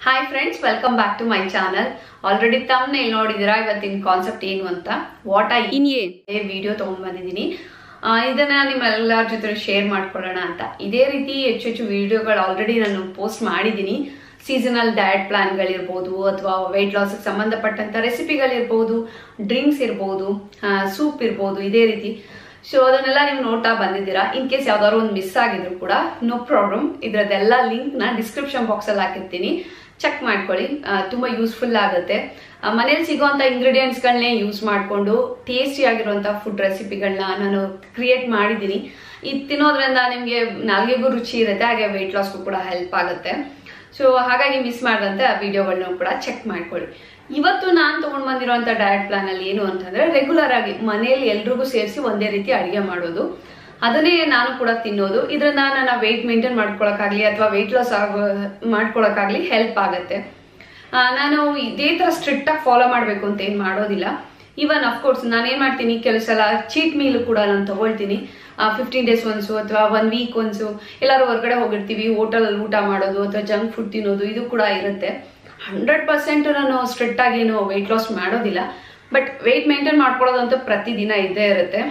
hi friends welcome back to my channel already ತಮ್ಮನೇ ನೋಡಿದಿರಾ ಇವತ್ತಿನ ಕಾನ್ಸೆಪ್ಟ್ ಏನು ಅಂತ what I in a video ತಗೊಂಡ್ ಬಂದಿದ್ದೀನಿ ಆ, ಇದನ್ನ ನಿಮ್ಮೆಲ್ಲರ ಜೊತೆ ಶೇರ್ ಮಾಡ್ಕೊಳ್ಳೋಣ ಅಂತ ಇದೇ ರೀತಿ ಹೆಚ್ಚು ಹೆಚ್ಚು ವಿಡಿಯೋಗಳು ಆಲ್ರೆಡಿ ನಾನು ಪೋಸ್ಟ್ ಮಾಡಿದ್ದೀನಿ ಸೀಸನಲ್ ಡಯಟ್ ಪ್ಲಾನ್ಗಳಿರ್ಬೋದು ಅಥವಾ ವೆಯ್ಟ್ ಲಾಸ್ಗೆ ಸಂಬಂಧಪಟ್ಟಂತ ರೆಸಿಪಿಗಳಿರ್ಬೋದು ಡ್ರಿಂಕ್ಸ್ ಇರ್ಬೋದು ಸೂಪ್ ಇರ್ಬೋದು ಇದೇ ರೀತಿ ಸೊ ಅದನ್ನೆಲ್ಲ ನೀವು ನೋಡ್ತಾ ಬಂದಿದ್ದೀರಾ ಇನ್ ಕೇಸ್ ಯಾವ್ದಾದ್ರು ಒಂದು ಮಿಸ್ ಆಗಿದ್ರು ಕೂಡ ನೋ ಪ್ರಾಬ್ಲಮ್ ಇದ್ರದ್ದೆಲ್ಲ ಲಿಂಕ್ ನ ಡಿಸ್ಕ್ರಿಪ್ಷನ್ ಬಾಕ್ಸ್ ಅಲ್ಲಿ ಹಾಕಿರ್ತೀನಿ ಚೆಕ್ ಮಾಡ್ಕೊಳ್ಳಿ ಆ, ತುಂಬಾ ಯೂಸ್ಫುಲ್ ಆಗುತ್ತೆ ಆ, ಮನೇಲಿ ಸಿಗುವಂತ ಇಂಗ್ರೀಡಿಯೆಂಟ್ಸ್ ಗಳನ್ನೇ ಯೂಸ್ ಮಾಡಿಕೊಂಡು ಟೇಸ್ಟಿ ಆಗಿರುವಂತ ಫುಡ್ ರೆಸಿಪಿಗಳನ್ನ ನಾನು ಕ್ರಿಯೇಟ್ ಮಾಡಿದ್ದೀನಿ ಇದು ತಿನ್ನೋದ್ರಿಂದ ನಿಮಗೆ ನಾಲ್ಗೆಗೂ ರುಚಿ ಇರುತ್ತೆ ಹಾಗೆ ವೆಯ್ಟ್ ಲಾಸ್ಗೂ ಕೂಡ ಹೆಲ್ಪ್ ಆಗುತ್ತೆ ಸೊ ಹಾಗಾಗಿ ಮಿಸ್ ಮಾಡದಂತೆ ಆ ವಿಡಿಯೋಗಳನ್ನ ಕೂಡ ಚೆಕ್ ಮಾಡ್ಕೊಳ್ಳಿ ಇವತ್ತು ನಾನು ತಗೊಂಡ್ ಬಂದಿರುವಂತ ಡಯಟ್ ಪ್ಲಾನ್ ಅಲ್ಲಿ ಏನು ಅಂತಂದ್ರೆ ರೆಗ್ಯುಲರ್ ಆಗಿ ಮನೆಯಲ್ಲಿ ಎಲ್ರಿಗೂ ಸೇರಿಸಿ ಒಂದೇ ರೀತಿ ಅಡಿಗೆ ಮಾಡೋದು ಅದನ್ನೇ ನಾನು ಕೂಡ ತಿನ್ನೋದು ಇದರಿಂದ ನನ್ನ ವೆಯ್ಟ್ ಮೇಂಟೈನ್ ಮಾಡ್ಕೊಳಕ್ಕಾಗ್ಲಿ ಅಥವಾ ವೆಯ್ಟ್ ಲಾಸ್ ಆಗೋ ಮಾಡ್ಕೊಳಕ್ಕಾಗ್ಲಿ ಹೆಲ್ಪ್ ಆಗುತ್ತೆ ಆ, ನಾನು ಇದೇ ತರ ಸ್ಟ್ರಿಕ್ಟ್ ಆಗಿ ಫಾಲೋ ಮಾಡ್ಬೇಕು ಅಂತ ಏನ್ ಮಾಡೋದಿಲ್ಲ ಇವನ್ ಅಫ್ಕೋರ್ಸ್ ನಾನು ಏನ್ ಮಾಡ್ತೀನಿ ಕೆಲವು ಸಲ ಚೀಟ್ ಮೀಲ್ ಕೂಡ ನಾನು ತಗೊಳ್ತೀನಿ ಫಿಫ್ಟೀನ್ ಡೇಸ್ ಒನ್ಸು ಅಥವಾ ಒನ್ ವೀಕ್ ಒನ್ಸು ಎಲ್ಲರೂ ಹೊರಗಡೆ ಹೋಗಿರ್ತೀವಿ ಹೋಟೆಲಲ್ಲಿ ಊಟ ಮಾಡೋದು ಅಥವಾ ಜಂಕ್ ಫುಡ್ ತಿನ್ನೋದು ಇದು ಕೂಡ ಇರುತ್ತೆ ಹಂಡ್ರೆಡ್ ಪರ್ಸೆಂಟ್ ನಾನು ಸ್ಟ್ರಿಕ್ಟ್ ಆಗಿ ಏನು ವೆಯ್ಟ್ ಲಾಸ್ ಮಾಡೋದಿಲ್ಲ ಬಟ್ ವೆಯ್ಟ್ ಮೇಂಟೈನ್ ಮಾಡ್ಕೊಳ್ಳೋದಂತೂ ಪ್ರತಿದಿನ ಇದ್ದೇ ಇರುತ್ತೆ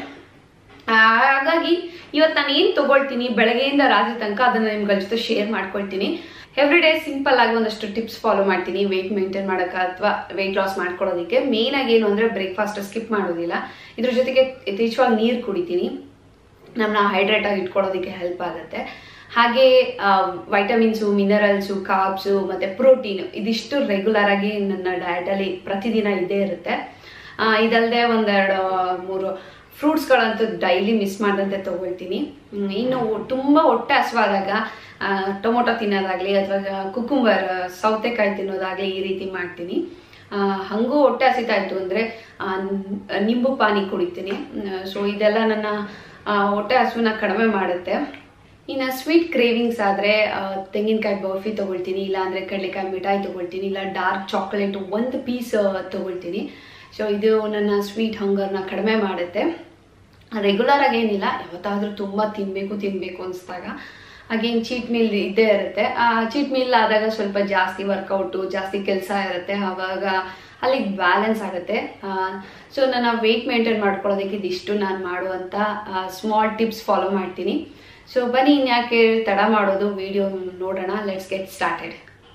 ಆ, ಹಾಗಾಗಿ ಇವತ್ತು ನಾನು ಏನು ತಗೊಳ್ತೀನಿ ಬೆಳಗ್ಗೆಯಿಂದ ರಾತ್ರಿ ತನಕ ಅದನ್ನ ನಿಮ್ಗಳ ಜೊತೆ ಶೇರ್ ಮಾಡ್ಕೊಳ್ತೀನಿ ಎವ್ರಿ ಡೇ ಸಿಂಪಲ್ ಆಗಿ ಒಂದಷ್ಟು ಟಿಪ್ಸ್ ಫಾಲೋ ಮಾಡ್ತೀನಿ ವೆಯ್ಟ್ ಮೇಂಟೈನ್ ಮಾಡೋಕೆ ಅಥವಾ ವೆಯ್ಟ್ ಲಾಸ್ ಮಾಡ್ಕೊಳ್ಳೋದಕ್ಕೆ ಮೇನ್ ಆಗಿ ಏನು ಅಂದರೆ ಬ್ರೇಕ್ಫಾಸ್ಟ್ ಸ್ಕಿಪ್ ಮಾಡೋದಿಲ್ಲ ಇದ್ರ ಜೊತೆಗೆ ಯಥೇಚ್ಛವಾಗಿ ನೀರು ಕುಡಿತೀನಿ ನಮ್ಮನ್ನ ಹೈಡ್ರೇಟ್ ಆಗಿ ಇಟ್ಕೊಳ್ಳೋದಕ್ಕೆ ಹೆಲ್ಪ್ ಆಗುತ್ತೆ ಹಾಗೆ ವೈಟಮಿನ್ಸು ಮಿನರಲ್ಸು ಕಾರ್ಬ್ಸು ಮತ್ತು ಪ್ರೋಟೀನ್ ಇದಿಷ್ಟು ರೆಗ್ಯುಲರ್ ಆಗಿ ನನ್ನ ಡಯಟಲ್ಲಿ ಪ್ರತಿದಿನ ಇದ್ದೇ ಇರುತ್ತೆ ಆ, ಇದಲ್ಲದೆ ಒಂದೆರಡು ಮೂರು ಫ್ರೂಟ್ಸ್ಗಳಂತೂ ಡೈಲಿ ಮಿಸ್ ಮಾಡದಂತೆ ತಗೊಳ್ತೀನಿ ಹ್ಮ್, ಇನ್ನು ತುಂಬ ಹೊಟ್ಟೆ ಹಸುವಾದಾಗ ಆ, ಟೊಮೊಟೊ ತಿನ್ನೋದಾಗ್ಲಿ ಅಥವಾ ಕುಕುಂಬರ್ ಸೌತೆಕಾಯಿ ತಿನ್ನೋದಾಗ್ಲಿ ಈ ರೀತಿ ಮಾಡ್ತೀನಿ ಆ, ಹಂಗೂ ಹೊಟ್ಟೆ ಹಸಿತಾ ಇತ್ತು ಅಂದರೆ ನಿಂಬು ಪಾನಿ ಕುಡಿತೀನಿ ಸೊ ಇದೆಲ್ಲ ನನ್ನ ಆ, ಹೊಟ್ಟೆ ಹಸುವನ್ನ ಕಡಿಮೆ ಮಾಡುತ್ತೆ ಇನ್ನು ಸ್ವೀಟ್ ಕ್ರೇವಿಂಗ್ಸ್ ಆದರೆ ತೆಂಗಿನಕಾಯಿ ಬರ್ಫಿ ತೊಗೊಳ್ತೀನಿ ಇಲ್ಲ ಅಂದರೆ ಕಡಲೆಕಾಯಿ ಮಿಠಾಯಿ ತೊಗೊಳ್ತೀನಿ ಇಲ್ಲ ಡಾರ್ಕ್ ಚಾಕ್ಲೇಟ್ ಒಂದು ಪೀಸ್ ತೊಗೊಳ್ತೀನಿ ಸೊ ಇದು ನನ್ನ ಸ್ವೀಟ್ ಹಂಗರ್ನ ಕಡಿಮೆ ಮಾಡುತ್ತೆ ರೆಗ್ಯುಲರ್ ಆಗಿ ಏನಿಲ್ಲ ಯಾವತ್ತಾದ್ರೂ ತುಂಬ ತಿನ್ನಬೇಕು ತಿನ್ನಬೇಕು ಅನಿಸ್ದಾಗ ಹಾಗೇನು ಚೀಟ್ ಮೀಲ್ ಇದ್ದೇ ಇರುತ್ತೆ ಆ ಚೀಟ್ ಮೀಲ್ ಆದಾಗ ಸ್ವಲ್ಪ ಜಾಸ್ತಿ ವರ್ಕೌಟು ಜಾಸ್ತಿ ಕೆಲಸ ಇರುತ್ತೆ ಆವಾಗ ಅಲ್ಲಿ ಬ್ಯಾಲೆನ್ಸ್ ಆಗುತ್ತೆ ಸೊ ನನ್ನ ವೆಯ್ಟ್ ಮೇಂಟೈನ್ ಮಾಡ್ಕೊಳ್ಳೋದಕ್ಕೆ ಇದಿಷ್ಟು ನಾನು ಮಾಡುವಂಥ ಸ್ಮಾಲ್ ಟಿಪ್ಸ್ ಫಾಲೋ ಮಾಡ್ತೀನಿ ಸೊ ಬನ್ನಿ ಇನ್ಯಾಕೆ ತಡ ಮಾಡೋದು ವಿಡಿಯೋ ನೋಡೋಣ ಲೆಟ್ಸ್ ಗೆಟ್ ಸ್ಟಾರ್ಟೆಡ್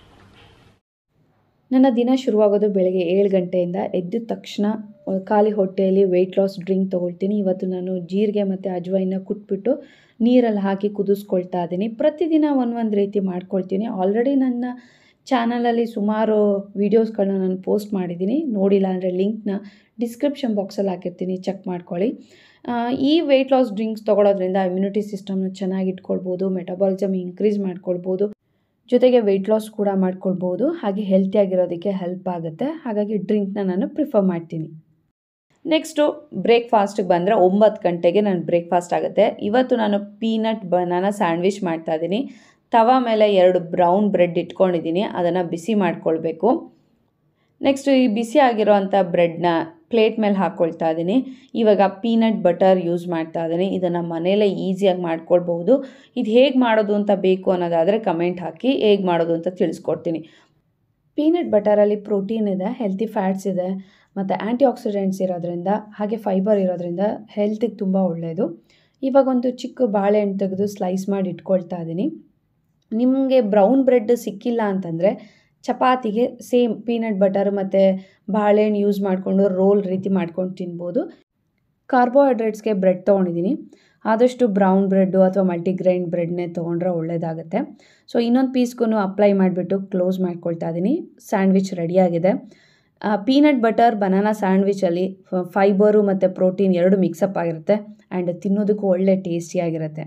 ನನ್ನ ದಿನ ಶುರುವಾಗೋದು ಬೆಳಗ್ಗೆ ಏಳು ಗಂಟೆಯಿಂದ ಎದ್ದ ತಕ್ಷಣ ಆ, ಖಾಲಿ ಹೊಟ್ಟೆಯಲ್ಲಿ ವೆಯ್ಟ್ ಲಾಸ್ ಡ್ರಿಂಕ್ ತೊಗೊಳ್ತೀನಿ ಇವತ್ತು ನಾನು ಜೀರಿಗೆ ಮತ್ತು ಅಜ್ವೈನ ಕುಟ್ಬಿಟ್ಟು ನೀರಲ್ಲಿ ಹಾಕಿ ಕುದಿಸ್ಕೊಳ್ತಾ ಇದ್ದೀನಿ ಪ್ರತಿದಿನ ಒಂದೊಂದು ರೀತಿ ಮಾಡ್ಕೊಳ್ತೀನಿ ಆಲ್ರೆಡಿ ನನ್ನ ಚಾನಲಲ್ಲಿ ಸುಮಾರು ವೀಡಿಯೋಸ್ಗಳನ್ನ ನಾನು ಪೋಸ್ಟ್ ಮಾಡಿದ್ದೀನಿ ನೋಡಿಲ್ಲ ಅಂದರೆ ಲಿಂಕ್ನ ಡಿಸ್ಕ್ರಿಪ್ಷನ್ ಬಾಕ್ಸಲ್ಲಿ ಹಾಕಿರ್ತೀನಿ ಚೆಕ್ ಮಾಡ್ಕೊಳ್ಳಿ ಆ, ಈ ವೆಯ್ಟ್ ಲಾಸ್ ಡ್ರಿಂಕ್ಸ್ ತೊಗೊಳೋದ್ರಿಂದ ಇಮ್ಯುನಿಟಿ ಸಿಸ್ಟಮ್ನ ಚೆನ್ನಾಗಿ ಇಟ್ಕೊಳ್ಬೋದು ಮೆಟಬಾಲಿಸಮ್ ಇನ್ಕ್ರೀಸ್ ಮಾಡ್ಕೊಳ್ಬೋದು ಜೊತೆಗೆ ವೆಯ್ಟ್ ಲಾಸ್ ಕೂಡ ಮಾಡ್ಕೊಳ್ಬೋದು ಹಾಗೆ ಹೆಲ್ತಿಯಾಗಿರೋದಕ್ಕೆ ಹೆಲ್ಪ್ ಆಗುತ್ತೆ ಹಾಗಾಗಿ ಡ್ರಿಂಕ್ನ ನಾನು ಪ್ರಿಫರ್ ಮಾಡ್ತೀನಿ ನೆಕ್ಸ್ಟು ಬ್ರೇಕ್ಫಾಸ್ಟಿಗೆ ಬಂದರೆ ಒಂಬತ್ತು ಗಂಟೆಗೆ ನಾನು ಬ್ರೇಕ್ಫಾಸ್ಟ್ ಆಗುತ್ತೆ ಇವತ್ತು ನಾನು ಪೀನಟ್ ಬನಾನಾ ಸ್ಯಾಂಡ್ವಿಚ್ ಮಾಡ್ತಾ ಇದ್ದೀನಿ ತವಾ ಮೇಲೆ ಎರಡು ಬ್ರೌನ್ ಬ್ರೆಡ್ ಇಟ್ಕೊಂಡಿದ್ದೀನಿ ಅದನ್ನು ಬಿಸಿ ಮಾಡ್ಕೊಳ್ಬೇಕು ನೆಕ್ಸ್ಟ್ ಈ ಬಿಸಿ ಆಗಿರೋ ಅಂಥ ಬ್ರೆಡ್ನ ಪ್ಲೇಟ್ ಮೇಲೆ ಹಾಕ್ಕೊಳ್ತಾ ಇದ್ದೀನಿ ಇವಾಗ ಪೀನಟ್ ಬಟರ್ ಯೂಸ್ ಮಾಡ್ತಾ ಇದ್ದೀನಿ ಇದನ್ನು ಮನೇಲೇ ಈಸಿಯಾಗಿ ಮಾಡ್ಕೊಳ್ಬಹುದು ಇದು ಹೇಗೆ ಮಾಡೋದು ಅಂತ ಬೇಕು ಅನ್ನೋದಾದರೆ ಕಮೆಂಟ್ ಹಾಕಿ ಹೇಗೆ ಮಾಡೋದು ಅಂತ ತಿಳಿಸ್ಕೊಡ್ತೀನಿ ಪೀನಟ್ ಬಟರಲ್ಲಿ ಪ್ರೋಟೀನ್ ಇದೆ ಹೆಲ್ತಿ ಫ್ಯಾಟ್ಸ್ ಇದೆ ಮತ್ತು ಆ್ಯಂಟಿ ಆಕ್ಸಿಡೆಂಟ್ಸ್ ಇರೋದ್ರಿಂದ ಹಾಗೆ ಫೈಬರ್ ಇರೋದ್ರಿಂದ ಹೆಲ್ತಿಗೆ ತುಂಬ ಒಳ್ಳೆಯದು ಇವಾಗ ಒಂದು ಚಿಕ್ಕ ಬಾಳೆಹಣ್ಣು ತೆಗೆದು ಸ್ಲೈಸ್ ಮಾಡಿ ಇಟ್ಕೊಳ್ತಾ ಇದ್ದೀನಿ ನಿಮಗೆ ಬ್ರೌನ್ ಬ್ರೆಡ್ ಸಿಕ್ಕಿಲ್ಲ ಅಂತಂದರೆ ಚಪಾತಿಗೆ ಸೇಮ್ ಪೀನಟ್ ಬಟರ್ ಮತ್ತು ಬಾಳೆಹಣ್ಣು ಯೂಸ್ ಮಾಡಿಕೊಂಡು ರೋಲ್ ರೀತಿ ಮಾಡ್ಕೊಂಡು ತಿನ್ಬೋದು ಕಾರ್ಬೋಹೈಡ್ರೇಟ್ಸ್ಗೆ ಬ್ರೆಡ್ ತೊಗೊಂಡಿದ್ದೀನಿ ಆದಷ್ಟು ಬ್ರೌನ್ ಬ್ರೆಡ್ಡು ಅಥವಾ ಮಲ್ಟಿಗ್ರೈನ್ ಬ್ರೆಡ್ನೇ ತೊಗೊಂಡ್ರೆ ಒಳ್ಳೆಯದಾಗುತ್ತೆ ಸೊ ಇನ್ನೊಂದು ಪೀಸ್ಗೂ ಅಪ್ಲೈ ಮಾಡಿಬಿಟ್ಟು ಕ್ಲೋಸ್ ಮಾಡ್ಕೊಳ್ತಾ ಇದ್ದೀನಿ ಸ್ಯಾಂಡ್ವಿಚ್ ರೆಡಿಯಾಗಿದೆ ಪೀನಟ್ ಬಟರ್ ಬನಾನಾ ಸ್ಯಾಂಡ್ವಿಚಲ್ಲಿ ಫೈಬರು ಮತ್ತು ಪ್ರೋಟೀನ್ ಎರಡು ಮಿಕ್ಸಪ್ ಆಗಿರುತ್ತೆ ಆ್ಯಂಡ್ ತಿನ್ನೋದಕ್ಕೂ ಒಳ್ಳೆ ಟೇಸ್ಟಿಯಾಗಿರುತ್ತೆ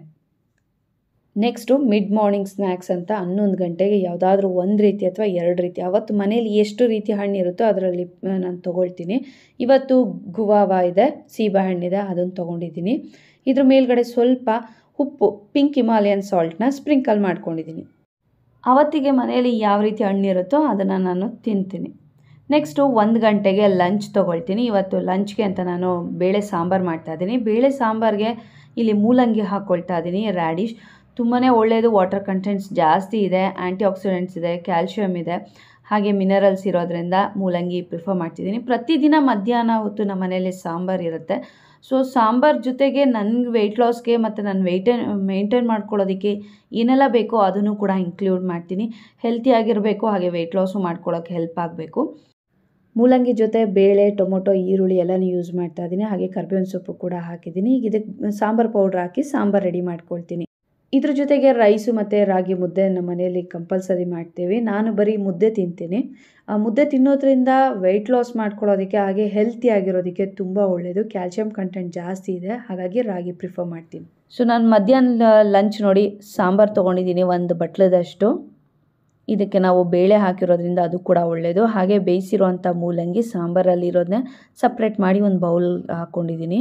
ನೆಕ್ಸ್ಟು ಮಿಡ್ ಮಾರ್ನಿಂಗ್ ಸ್ನ್ಯಾಕ್ಸ್ ಅಂತ ಹನ್ನೊಂದು ಗಂಟೆಗೆ ಯಾವುದಾದ್ರೂ ಒಂದು ರೀತಿ ಅಥವಾ ಎರಡು ರೀತಿ ಅವತ್ತು ಮನೇಲಿ ಎಷ್ಟು ರೀತಿ ಹಣ್ಣು ಇರುತ್ತೋ ಅದರಲ್ಲಿ ನಾನು ತೊಗೊಳ್ತೀನಿ ಇವತ್ತು ಗುವಾವ ಇದೆ ಸೀಬೆ ಹಣ್ಣಿದೆ ಅದನ್ನು ತೊಗೊಂಡಿದ್ದೀನಿ ಇದ್ರ ಮೇಲ್ಗಡೆ ಸ್ವಲ್ಪ ಉಪ್ಪು ಪಿಂಕ್ ಹಿಮಾಲಯನ್ ಸಾಲ್ಟ್ನ ಸ್ಪ್ರಿಂಕಲ್ ಮಾಡ್ಕೊಂಡಿದ್ದೀನಿ ಅವತ್ತಿಗೆ ಮನೆಯಲ್ಲಿ ಯಾವ ರೀತಿ ಹಣ್ಣಿರುತ್ತೋ ಅದನ್ನು ನಾನು ತಿಂತೀನಿ ನೆಕ್ಸ್ಟು ಒಂದು ಗಂಟೆಗೆ ಲಂಚ್ ತೊಗೊಳ್ತೀನಿ ಇವತ್ತು ಲಂಚ್ಗೆ ಅಂತ ನಾನು ಬೇಳೆ ಸಾಂಬಾರು ಮಾಡ್ತಾಯಿದ್ದೀನಿ ಬೇಳೆ ಸಾಂಬಾರಿಗೆ ಇಲ್ಲಿ ಮೂಲಂಗಿ ಹಾಕ್ಕೊಳ್ತಾ ಇದ್ದೀನಿ ರ್ಯಾಡಿಶ್ ತುಂಬಾ ಒಳ್ಳೆಯದು ವಾಟರ್ ಕಂಟೆಂಟ್ಸ್ ಜಾಸ್ತಿ ಇದೆ ಆ್ಯಂಟಿ ಆಕ್ಸಿಡೆಂಟ್ಸ್ ಇದೆ ಕ್ಯಾಲ್ಶಿಯಮ್ ಇದೆ ಹಾಗೆ ಮಿನರಲ್ಸ್ ಇರೋದ್ರಿಂದ ಮೂಲಂಗಿ ಪ್ರಿಫರ್ ಮಾಡ್ತಿದ್ದೀನಿ ಪ್ರತಿದಿನ ಮಧ್ಯಾಹ್ನ ಹೊತ್ತು ನಮ್ಮ ಮನೇಲಿ ಸಾಂಬಾರು ಇರುತ್ತೆ ಸೊ ಸಾಂಬಾರ್ ಜೊತೆಗೆ ನನಗೆ ವೆಯ್ಟ್ ಲಾಸ್ಗೆ ಮತ್ತು ನಾನು ವೆಯ್ಟೇನ್ ಮೇಂಟೈನ್ ಮಾಡ್ಕೊಳ್ಳೋದಕ್ಕೆ ಏನೆಲ್ಲ ಬೇಕೋ ಅದನ್ನು ಕೂಡ ಇನ್ಕ್ಲೂಡ್ ಮಾಡ್ತೀನಿ ಹೆಲ್ತಿಯಾಗಿರಬೇಕು ಹಾಗೆ ವೆಯ್ಟ್ ಲಾಸು ಮಾಡ್ಕೊಳ್ಳೋಕ್ಕೆ ಹೆಲ್ಪ್ ಆಗಬೇಕು ಮೂಲಂಗಿ ಜೊತೆ ಬೇಳೆ ಟೊಮೊಟೊ ಈರುಳ್ಳಿ ಎಲ್ಲನೂ ಯೂಸ್ ಮಾಡ್ತಾ ಇದ್ದೀನಿ ಹಾಗೆ ಕರ್ಬೇವಿನ ಸೊಪ್ಪು ಕೂಡ ಹಾಕಿದ್ದೀನಿ ಈಗ ಇದಕ್ಕೆ ಸಾಂಬಾರು ಪೌಡ್ರ್ ಹಾಕಿ ಸಾಂಬಾರು ರೆಡಿ ಮಾಡ್ಕೊಳ್ತೀನಿ ಇದ್ರ ಜೊತೆಗೆ ರೈಸು ಮತ್ತು ರಾಗಿ ಮುದ್ದೆ ನಮ್ಮ ಮನೆಯಲ್ಲಿ ಕಂಪಲ್ಸರಿ ಮಾಡ್ತೀವಿ ನಾನು ಬರೀ ಮುದ್ದೆ ತಿಂತೀನಿ ಆ ಮುದ್ದೆ ತಿನ್ನೋದ್ರಿಂದ ವೆಯ್ಟ್ ಲಾಸ್ ಮಾಡ್ಕೊಳ್ಳೋದಕ್ಕೆ ಹಾಗೆ ಹೆಲ್ತಿ ಆಗಿರೋದಕ್ಕೆ ತುಂಬ ಒಳ್ಳೆಯದು ಕ್ಯಾಲ್ಶಿಯಂ ಕಂಟೆಂಟ್ ಜಾಸ್ತಿ ಇದೆ ಹಾಗಾಗಿ ರಾಗಿ ಪ್ರಿಫರ್ ಮಾಡ್ತೀನಿ ಸೊ ನಾನು ಮಧ್ಯಾಹ್ನ ಲಂಚ್ ನೋಡಿ ಸಾಂಬಾರು ತೊಗೊಂಡಿದ್ದೀನಿ ಒಂದು ಬಟ್ಲದಷ್ಟು ಇದಕ್ಕೆ ನಾವು ಬೇಳೆ ಹಾಕಿರೋದ್ರಿಂದ ಅದು ಕೂಡ ಒಳ್ಳೆಯದು ಹಾಗೆ ಬೇಯಿಸಿರೋವಂಥ ಮೂಲಂಗಿ ಸಾಂಬಾರಲ್ಲಿರೋದನ್ನೇ ಸಪ್ರೇಟ್ ಮಾಡಿ ಒಂದು ಬೌಲ್ ಹಾಕ್ಕೊಂಡಿದ್ದೀನಿ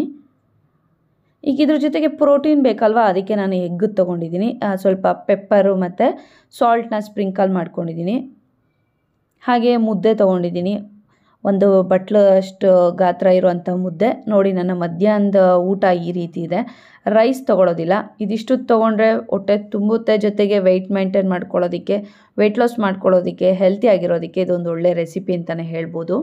ಈಗ ಇದ್ರ ಜೊತೆಗೆ ಪ್ರೋಟೀನ್ ಬೇಕಲ್ವಾ ಅದಕ್ಕೆ ನಾನು ಎಗ್ ತೊಗೊಂಡಿದ್ದೀನಿ ಸ್ವಲ್ಪ ಪೆಪ್ಪರು ಮತ್ತು ಸಾಲ್ಟ್ನ ಸ್ಪ್ರಿಂಕಲ್ ಮಾಡ್ಕೊಂಡಿದ್ದೀನಿ ಹಾಗೆ ಮುದ್ದೆ ತೊಗೊಂಡಿದ್ದೀನಿ ಒಂದು ಬಟ್ಲು ಅಷ್ಟು ಗಾತ್ರ ಇರುವಂಥ ಮುದ್ದೆ ನೋಡಿ ನನ್ನ ಮಧ್ಯಾಹ್ನದ ಊಟ ಈ ರೀತಿ ಇದೆ ರೈಸ್ ತೊಗೊಳೋದಿಲ್ಲ ಇದಿಷ್ಟು ತೊಗೊಂಡ್ರೆ ಹೊಟ್ಟೆ ತುಂಬುತ್ತೆ ಜೊತೆಗೆ ವೆಯ್ಟ್ ಮೇಂಟೈನ್ ಮಾಡ್ಕೊಳ್ಳೋದಕ್ಕೆ ವೆಯ್ಟ್ ಲಾಸ್ ಮಾಡ್ಕೊಳ್ಳೋದಕ್ಕೆ ಹೆಲ್ತಿ ಆಗಿರೋದಕ್ಕೆ ಇದೊಂದು ಒಳ್ಳೆ ರೆಸಿಪಿ ಅಂತಲೇ ಹೇಳ್ಬೋದು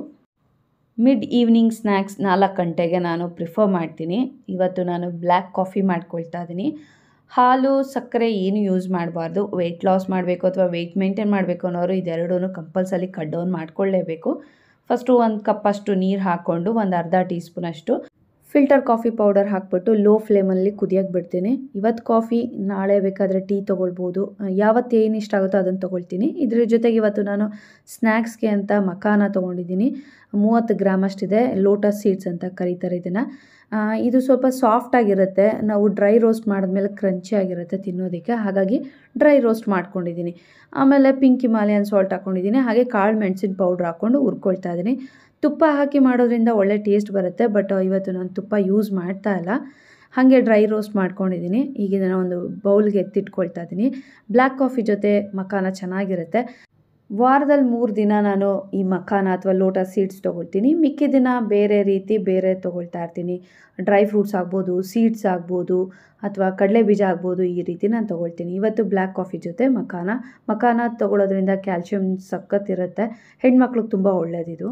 ಮಿಡ್ ಈವ್ನಿಂಗ್ ಸ್ನ್ಯಾಕ್ಸ್ ನಾಲ್ಕು ಗಂಟೆಗೆ ನಾನು ಪ್ರಿಫರ್ ಮಾಡ್ತೀನಿ ಇವತ್ತು ನಾನು ಬ್ಲ್ಯಾಕ್ ಕಾಫಿ ಮಾಡ್ಕೊಳ್ತಾ ಇದ್ದೀನಿ ಹಾಲು ಸಕ್ಕರೆ ಏನು ಯೂಸ್ ಮಾಡಬಾರ್ದು ವೆಯ್ಟ್ ಲಾಸ್ ಮಾಡಬೇಕು ಅಥವಾ ವೆಯ್ಟ್ ಮೇಂಟೈನ್ ಮಾಡಬೇಕು ಅನ್ನೋರು ಇದೆರಡೂ ಕಂಪಲ್ಸರಿ ಕಟ್ ಡೌನ್ ಮಾಡ್ಕೊಳ್ಳೇಬೇಕು ಫಸ್ಟು ಒಂದು ಕಪ್ಪಷ್ಟು ನೀರು ಹಾಕ್ಕೊಂಡು ಒಂದು ಅರ್ಧ ಟೀ ಸ್ಪೂನಷ್ಟು ಫಿಲ್ಟರ್ ಕಾಫಿ ಪೌಡರ್ ಹಾಕ್ಬಿಟ್ಟು ಲೋ ಫ್ಲೇಮಲ್ಲಿ ಕುದಿಯೋಕ್ಕೆ ಬಿಡ್ತೀನಿ ಇವತ್ತು ಕಾಫಿ ನಾಳೆ ಬೇಕಾದರೆ ಟೀ ತೊಗೊಳ್ಬೋದು ಯಾವತ್ತು ಏನು ಇಷ್ಟ ಆಗುತ್ತೋ ಅದನ್ನು ತೊಗೊಳ್ತೀನಿ ಇದ್ರ ಜೊತೆಗೆ ಇವತ್ತು ನಾನು ಸ್ನ್ಯಾಕ್ಸ್ಗೆ ಅಂತ ಮಕಾನ ತೊಗೊಂಡಿದ್ದೀನಿ ಮೂವತ್ತು ಗ್ರಾಮ್ ಅಷ್ಟಿದೆ ಲೋಟಸ್ ಸೀಡ್ಸ್ ಅಂತ ಕರೀತಾರೆ ಇದನ್ನು ಇದು ಸ್ವಲ್ಪ ಸಾಫ್ಟ್ ಆಗಿರುತ್ತೆ ನಾವು ಡ್ರೈ ರೋಸ್ಟ್ ಮಾಡಿದ್ಮೇಲೆ ಕ್ರಂಚಿ ಆಗಿರುತ್ತೆ ತಿನ್ನೋದಕ್ಕೆ ಹಾಗಾಗಿ ಡ್ರೈ ರೋಸ್ಟ್ ಮಾಡ್ಕೊಂಡಿದ್ದೀನಿ ಆಮೇಲೆ ಪಿಂಕ್ ಹಿಮಾಲಯನ್ ಸಾಲ್ಟ್ ಹಾಕ್ಕೊಂಡಿದ್ದೀನಿ ಹಾಗೆ ಕಾಳು ಮೆಣಸಿನ ಪೌಡ್ರ್ ಹಾಕ್ಕೊಂಡು ಹುರ್ಕೊಳ್ತಾ ಇದ್ದೀನಿ ತುಪ್ಪ ಹಾಕಿ ಮಾಡೋದ್ರಿಂದ ಒಳ್ಳೆ ಟೇಸ್ಟ್ ಬರುತ್ತೆ ಬಟ್ ಇವತ್ತು ನಾನು ತುಪ್ಪ ಯೂಸ್ ಮಾಡ್ತಾ ಇಲ್ಲ ಹಾಗೆ ಡ್ರೈ ರೋಸ್ಟ್ ಮಾಡ್ಕೊಂಡಿದ್ದೀನಿ ಈಗ ಇದನ್ನು ಒಂದು ಬೌಲ್ಗೆ ಎತ್ತಿಟ್ಕೊಳ್ತಾ ಇದ್ದೀನಿ ಬ್ಲ್ಯಾಕ್ ಕಾಫಿ ಜೊತೆ ಮಕಾನ ಚೆನ್ನಾಗಿರುತ್ತೆ ವಾರದಲ್ಲಿ ಮೂರು ದಿನ ನಾನು ಈ ಮಖಾನ ಅಥವಾ ಲೋಟಸ್ ಸೀಡ್ಸ್ ತೊಗೊಳ್ತೀನಿ ಮಿಕ್ಕಿದ ದಿನ ಬೇರೆ ರೀತಿ ಬೇರೆ ತೊಗೊಳ್ತಾ ಇರ್ತೀನಿ ಡ್ರೈ ಫ್ರೂಟ್ಸ್ ಆಗ್ಬೋದು ಸೀಡ್ಸ್ ಆಗ್ಬೋದು ಅಥವಾ ಕಡಲೆ ಬೀಜ ಆಗ್ಬೋದು ಈ ರೀತಿ ನಾನು ತೊಗೊಳ್ತೀನಿ ಇವತ್ತು ಬ್ಲ್ಯಾಕ್ ಕಾಫಿ ಜೊತೆ ಮಖಾನ ಮಖಾನ ತೊಗೊಳೋದ್ರಿಂದ ಕ್ಯಾಲ್ಶಿಯಂ ಸಖತ್ತಿರುತ್ತೆ ಹೆಣ್ಮಕ್ಳಿಗೆ ತುಂಬ ಒಳ್ಳೆಯದಿದು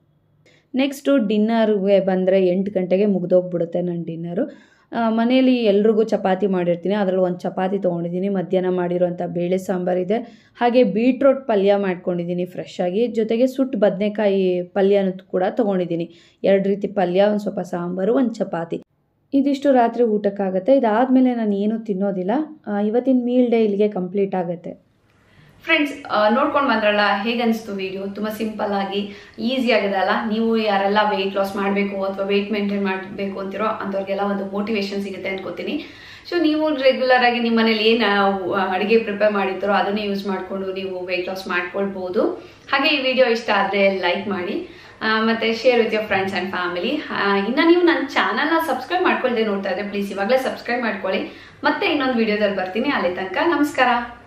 ನೆಕ್ಸ್ಟು ಡಿನ್ನರ್ಗೆ ಬಂದರೆ ಎಂಟು ಗಂಟೆಗೆ ಮುಗ್ದೋಗ್ಬಿಡುತ್ತೆ ನನ್ನ ಡಿನ್ನರು ಮನೆಯಲ್ಲಿ ಎಲ್ರಿಗೂ ಚಪಾತಿ ಮಾಡಿರ್ತೀನಿ ಅದರಲ್ಲಿ ಒಂದು ಚಪಾತಿ ತೊಗೊಂಡಿದ್ದೀನಿ ಮಧ್ಯಾಹ್ನ ಮಾಡಿರೋಂಥ ಬೇಳೆ ಸಾಂಬಾರಿದೆ ಹಾಗೆ ಬೀಟ್ರೋಟ್ ಪಲ್ಯ ಮಾಡ್ಕೊಂಡಿದ್ದೀನಿ ಫ್ರೆಶ್ ಆಗಿ ಜೊತೆಗೆ ಸುಟ್ಟು ಬದನೆಕಾಯಿ ಪಲ್ಯನೂ ಕೂಡ ತೊಗೊಂಡಿದ್ದೀನಿ ಎರಡು ರೀತಿ ಪಲ್ಯ ಒಂದು ಸ್ವಲ್ಪ ಸಾಂಬಾರು ಒಂದು ಚಪಾತಿ ಇದಿಷ್ಟು ರಾತ್ರಿ ಊಟಕ್ಕಾಗುತ್ತೆ ಇದಾದಮೇಲೆ ನಾನು ಏನೂ ತಿನ್ನೋದಿಲ್ಲ ಇವತ್ತಿನ ಮೀಲ್ ಡೇ ಇಲ್ಲಿಗೆ ಕಂಪ್ಲೀಟ್ ಆಗುತ್ತೆ ಫ್ರೆಂಡ್ಸ್ ನೋಡ್ಕೊಂಡು ಬಂದ್ರಲ್ಲ ಹೇಗನ್ನಿಸ್ತು ವಿಡಿಯೋ ತುಂಬ ಸಿಂಪಲ್ ಆಗಿ ಈಸಿ ಆಗಿದೆ ಅಲ್ಲ ನೀವು ಯಾರೆಲ್ಲ ವೆಯ್ಟ್ ಲಾಸ್ ಮಾಡಬೇಕು ಅಥವಾ ವೆಯ್ಟ್ ಮೇಂಟೈನ್ ಮಾಡಬೇಕು ಅಂತಿರೋ ಅಂಥವ್ರಿಗೆಲ್ಲ ಒಂದು ಮೋಟಿವೇಶನ್ ಸಿಗುತ್ತೆ ಅನ್ಕೋತೀನಿ ಸೊ ನೀವು ರೆಗ್ಯುಲರ್ ಆಗಿ ನಿಮ್ಮ ಮನೇಲಿ ಏನು ಅಡುಗೆ ಪ್ರಿಪೇರ್ ಮಾಡಿರ್ತಾರೋ ಅದನ್ನೇ ಯೂಸ್ ಮಾಡಿಕೊಂಡು ನೀವು ವೆಯ್ಟ್ ಲಾಸ್ ಮಾಡ್ಕೊಳ್ಬೋದು ಹಾಗೆ ಈ ವಿಡಿಯೋ ಇಷ್ಟ ಆದರೆ ಲೈಕ್ ಮಾಡಿ ಮತ್ತೆ share with your friends and family ಇನ್ನು ನೀವು ನನ್ನ ಚಾನಲ್ನ ಸಬ್ಸ್ಕ್ರೈಬ್ ಮಾಡ್ಕೊಳ್ದೆ ನೋಡ್ತಾ ಇದ್ರೆ ಪ್ಲೀಸ್ ಇವಾಗಲೇ ಸಬ್ಸ್ಕ್ರೈಬ್ ಮಾಡ್ಕೊಳ್ಳಿ ಮತ್ತೆ ಇನ್ನೊಂದು ವಿಡಿಯೋದಲ್ಲಿ ಬರ್ತೀನಿ ಅಲ್ಲಿ ತನಕ ನಮಸ್ಕಾರ